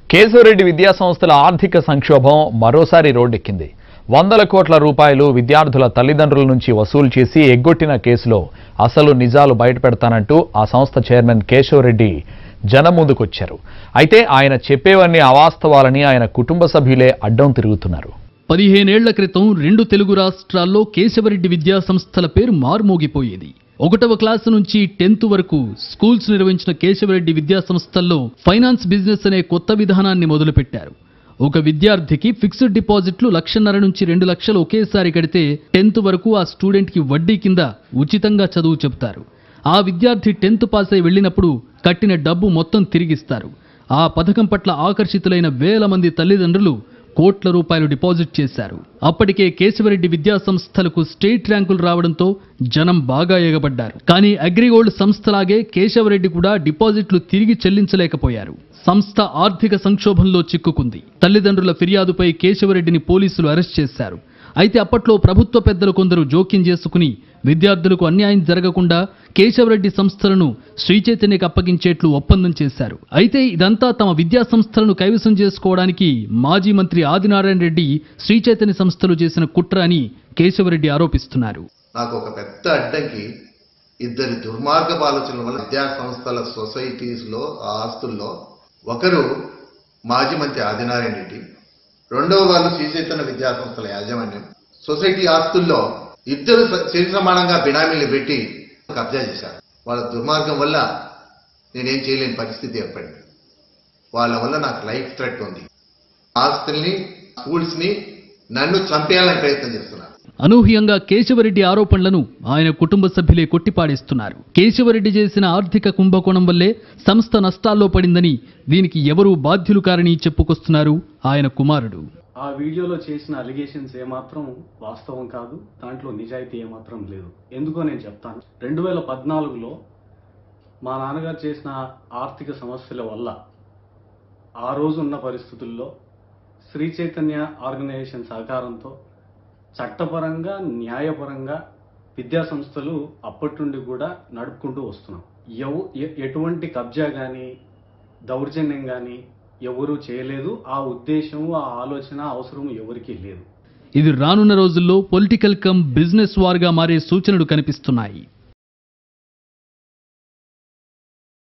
కేశవరెడ్డి విద్యా సంస్థల ఆర్థిక సంక్షోభం మరోసారి రోడ్డెక్కింది వందల కోట్ల రూపాయలు విద్యార్థుల తల్లిదండ్రుల నుంచి వసూలు చేసి ఎగ్గొట్టిన కేసులో అసలు నిజాలు బయటపెడతానంటూ ఆ సంస్థ చైర్మన్ కేశవరెడ్డి జనం ముందుకొచ్చారు అయితే ఆయన చెప్పేవన్నీ అవాస్తవాలని ఆయన కుటుంబ సభ్యులే అడ్డం తిరుగుతున్నారు పదిహేనేళ్ల క్రితం రెండు తెలుగు రాష్ట్రాల్లో కేశవరెడ్డి విద్యా సంస్థల పేరు మారుమోగిపోయేది ఒకటవ క్లాసు నుంచి టెన్త్ వరకు స్కూల్స్ నిర్వహించిన కేశవరెడ్డి విద్యా సంస్థల్లో ఫైనాన్స్ బిజినెస్ అనే కొత్త విధానాన్ని మొదలుపెట్టారు ఒక విద్యార్థికి ఫిక్స్డ్ డిపాజిట్లు లక్షన్నర నుంచి రెండు లక్షలు ఒకేసారి కడితే టెన్త్ వరకు ఆ స్టూడెంట్కి వడ్డీ కింద ఉచితంగా చదువు చెబుతారు ఆ విద్యార్థి టెన్త్ పాస్ అయి వెళ్ళినప్పుడు కట్టిన డబ్బు మొత్తం తిరిగిస్తారు ఆ పథకం పట్ల ఆకర్షితులైన వేల మంది తల్లిదండ్రులు కోట్ల రూపాయలు డిపాజిట్ చేశారు అప్పటికే కేశవరెడ్డి విద్యా సంస్థలకు స్టేట్ ర్యాంకులు రావడంతో జనం బాగా ఎగబడ్డారు కానీ అగ్రిగోల్డ్ సంస్థలాగే కేశవరెడ్డి కూడా డిపాజిట్లు తిరిగి చెల్లించలేకపోయారు సంస్థ ఆర్థిక సంక్షోభంలో చిక్కుకుంది తల్లిదండ్రుల ఫిర్యాదుపై కేశవరెడ్డిని పోలీసులు అరెస్ట్ చేశారు అయితే అప్పట్లో ప్రభుత్వ పెద్దలు కొందరు జోక్యం చేసుకుని విద్యార్థులకు అన్యాయం జరగకుండా కేశవరెడ్డి సంస్థలను శ్రీచైతన్యకు అప్పగించేట్లు ఒప్పందం చేశారు అయితే ఇదంతా తమ విద్యా సంస్థలను కైవసం చేసుకోవడానికి మాజీ మంత్రి ఆదినారాయణ రెడ్డి శ్రీచైతన్య సంస్థలు చేసిన కుట్ర అని కేశవరెడ్డి ఆరోపిస్తున్నారు నాకు ఒక పెద్ద అడ్డంకి ఇద్దరి దుర్మార్గపు ఆలోచనల వల్ల విద్యా సంస్థల సొసైటీస్లో ఆ ఆస్తుల్లో ఒకరు మాజీ మంత్రి ఆదినారాయణ రెడ్డి రెండవ వాళ్ళు శ్రీ చైతన్య విద్యా సంస్థల యాజమాన్యం సొసైటీ ఆస్తుల్లో ఇద్దరు సరి సమానంగా బినామీలు పెట్టి కబ్జా చేశారు వాళ్ళ దుర్మార్గం వల్ల నేనేం చేయలేని పరిస్థితి ఏర్పడింది వాళ్ళ వల్ల నాకు లైఫ్ థ్రెట్ ఉంది ఆస్తుల్ని స్కూల్స్ని నన్ను చంపేయాలని ప్రయత్నం చేస్తున్నారు అనూహ్యంగా కేశవరెడ్డి ఆరోపణలను ఆయన కుటుంబ సభ్యులే కొట్టిపాడేస్తున్నారు కేశవరెడ్డి చేసిన ఆర్థిక కుంభకోణం వల్లే సంస్థ నష్టాల్లో పడిందని దీనికి ఎవరూ బాధ్యులు కారని చెప్పుకొస్తున్నారు ఆయన కుమారుడు ఆ వీడియోలో చేసిన అలిగేషన్స్ ఏమాత్రం వాస్తవం కాదు దాంట్లో నిజాయితీ ఏమాత్రం లేదు ఎందుకో నేను చెప్తాను రెండు వేల పద్నాలుగులో మా నాన్నగారు చేసిన ఆర్థిక సమస్యల వల్ల ఆ రోజు ఉన్న పరిస్థితుల్లో శ్రీ చైతన్య ఆర్గనైజేషన్ సహకారంతో చట్టపరంగా న్యాయపరంగా విద్యా సంస్థలు అప్పటి నుండి కూడా నడుపుకుంటూ వస్తున్నాం ఎవ ఎ- ఎటువంటి కబ్జా కానీ దౌర్జన్యం కానీ ఎవరూ చేయలేదు ఆ ఉద్దేశం ఆ ఆలోచన అవసరం ఎవరికీ లేదు ఇది రానున్న రోజుల్లో పొలిటికల్ కమ్ బిజినెస్ వార్గా మారే సూచనలు కనిపిస్తున్నాయి